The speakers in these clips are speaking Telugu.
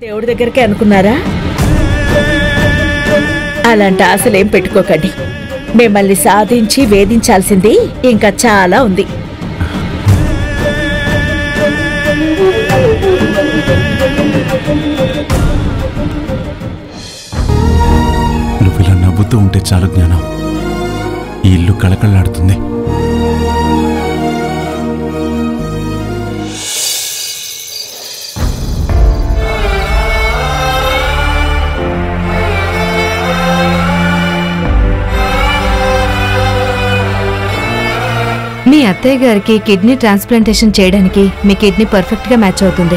దేవుడి దగ్గరికి అనుకున్నారా అలాంటి ఆశలేం పెట్టుకోకండి మిమ్మల్ని సాధించి వేధించాల్సింది ఇంకా చాలా ఉంది నువ్వు ఇలా నవ్వుతూ ఉంటే చాలు జ్ఞానం ఈ ఇల్లు కళకళలాడుతుంది మీ అత్తయ్య గారికి కిడ్నీ ట్రాన్స్ప్లాంటేషన్ చేయడానికి మీ కిడ్నీ పర్ఫెక్ట్ గా మ్యాచ్ అవుతుంది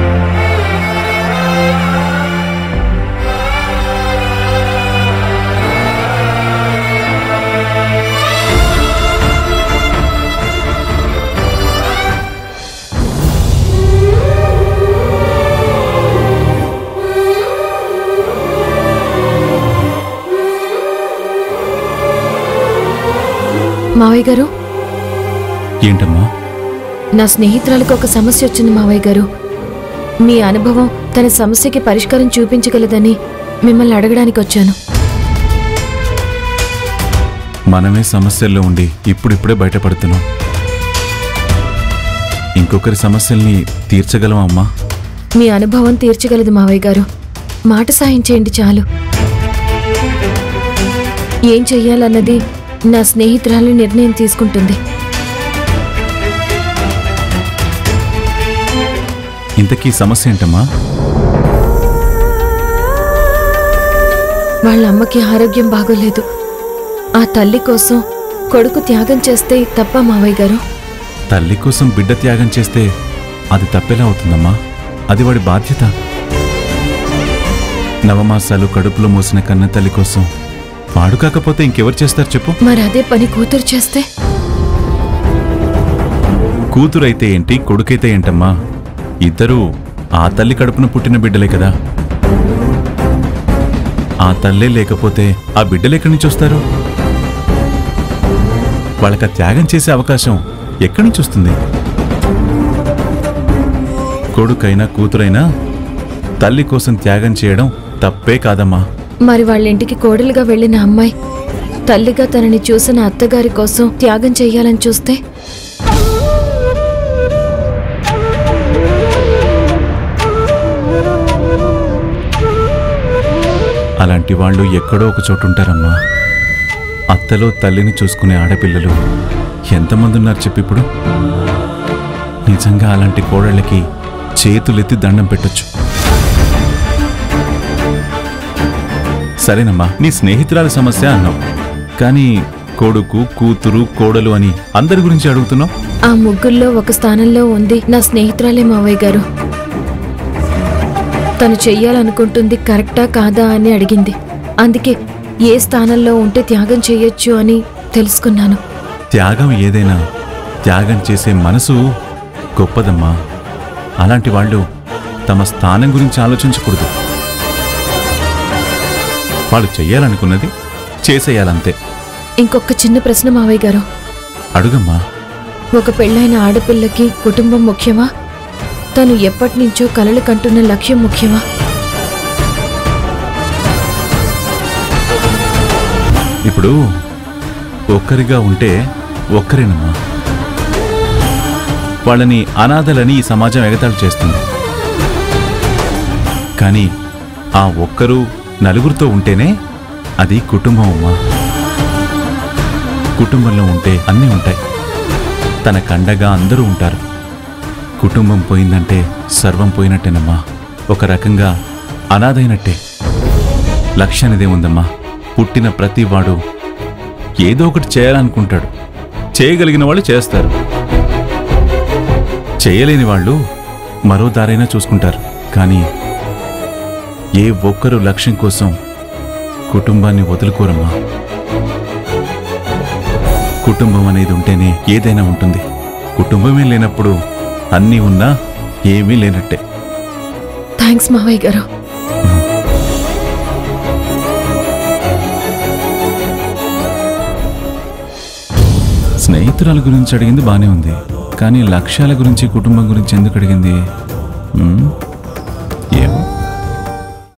మావయ్య గారు ఏంటమ్మా నా స్నేహితురాలకు ఒక సమస్య వచ్చింది మావయ్య గారు మీ అనుభవం తన సమస్యకి పరిష్కారం చూపించగలదని మిమ్మల్ని అడగడానికి వచ్చాను మనమే సమస్యల్లో ఉండి ఇప్పుడిప్పుడే బయటపడుతున్నాం ఇంకొకరి సమస్యల్ని తీర్చగలమా అమ్మా మీ అనుభవం తీర్చగలదు మావయ్య గారు మాట సాయం చేయండి చాలు ఏం చెయ్యాలన్నది నా స్నేహితురాలు నిర్ణయం తీసుకుంటుంది ఇంతకీ సమస్య ఏంటమ్మా వాళ్ళ అమ్మకి ఆరోగ్యం బాగోలేదు ఆ తల్లి కోసం కొడుకు త్యాగం చేస్తే తప్ప మావయ్య గారు తల్లి కోసం బిడ్డ త్యాగం చేస్తే అది తప్పేలా అవుతుందమ్మా అది వాడి బాధ్యత నవమాసాలు కడుపులో మోసిన కన్న తల్లి కోసం వాడు కాకపోతే ఇంకెవరు చేస్తారు చెప్పు మరి అదే పని కూతురు చేస్తే కూతురైతే ఏంటి కొడుకైతే ఏంటమ్మా ఇద్దరూ ఆ తల్లి కడుపున పుట్టిన బిడ్డలే కదా ఆ తల్లే లేకపోతే ఆ బిడ్డలు ఎక్కడి నుంచి వస్తారు వాళ్ళకి ఆ త్యాగం చేసే అవకాశం ఎక్కడి నుంచి వస్తుంది కొడుకైనా కూతురైనా తల్లి కోసం త్యాగం చేయడం తప్పే కాదమ్మా మరి వాళ్ళ ఇంటికి కోడలుగా వెళ్ళిన అమ్మాయి తల్లిగా తనని చూసిన అత్తగారి కోసం త్యాగం చెయ్యాలని చూస్తే అలాంటి వాళ్ళు ఎక్కడో ఒక చోటు ఉంటారమ్మా అత్తలో తల్లిని చూసుకునే ఆడపిల్లలు ఎంతమంది ఉన్నారు చెప్పిప్పుడు నిజంగా అలాంటి కోడళ్ళకి చేతులెత్తి దండం పెట్టొచ్చు సరేనమ్మా నీ స్నేహితురాల సమస్య అన్నావు కానీ కొడుకు కూతురు కోడలు అని అందరి గురించి అడుగుతున్నావు ఆ ముగ్గుల్లో ఒక స్థానంలో ఉంది నా స్నేహితురాలే మావయ్య గారు తను చెయ్యాలనుకుంటుంది కరెక్టా కాదా అని అడిగింది అందుకే ఏ స్థానంలో ఉంటే త్యాగం చేయొచ్చు అని తెలుసుకున్నాను త్యాగం ఏదైనా త్యాగం చేసే మనసు గొప్పదమ్మా అలాంటి వాళ్ళు తమ స్థానం గురించి ఆలోచించకూడదు వాళ్ళు చెయ్యాలనుకున్నది చేసేయాలంతే ఇంకొక చిన్న ప్రశ్న మావయ్య గారు అడుగమ్మా ఒక పెళ్ళైన ఆడపిల్లకి కుటుంబం ముఖ్యమా తను ఎప్పటి నుంచో కలలు కంటున్న లక్ష్యం ముఖ్యమా ఇప్పుడు ఒక్కరిగా ఉంటే ఒక్కరేనమ్మా వాళ్ళని అనాథలని ఈ సమాజం ఎగతాళి చేస్తుంది కానీ ఆ ఒక్కరు నలుగురితో ఉంటేనే అది కుటుంబం అమ్మా కుటుంబంలో ఉంటే అన్నీ ఉంటాయి తన కండగా అందరూ ఉంటారు కుటుంబం పోయిందంటే సర్వం పోయినట్టేనమ్మా ఒక రకంగా అనాథైనట్టే లక్ష్యానిదేముందమ్మా పుట్టిన ప్రతి వాడు ఏదో ఒకటి చేయాలనుకుంటాడు చేయగలిగిన వాళ్ళు చేస్తారు చేయలేని వాళ్ళు మరో దారైనా చూసుకుంటారు కానీ ఏ ఒక్కరు లక్ష్యం కోసం కుటుంబాన్ని వదులుకోరమ్మా కుటుంబం అనేది ఉంటేనే ఏదైనా ఉంటుంది కుటుంబమే లేనప్పుడు అన్నీ ఉన్నా ఏమీ లేనట్టే థ్యాంక్స్ మావయ్య గారు స్నేహితురాల గురించి అడిగింది బానే ఉంది కానీ లక్ష్యాల గురించి కుటుంబం గురించి ఎందుకు అడిగింది ఉమ్, ఏమో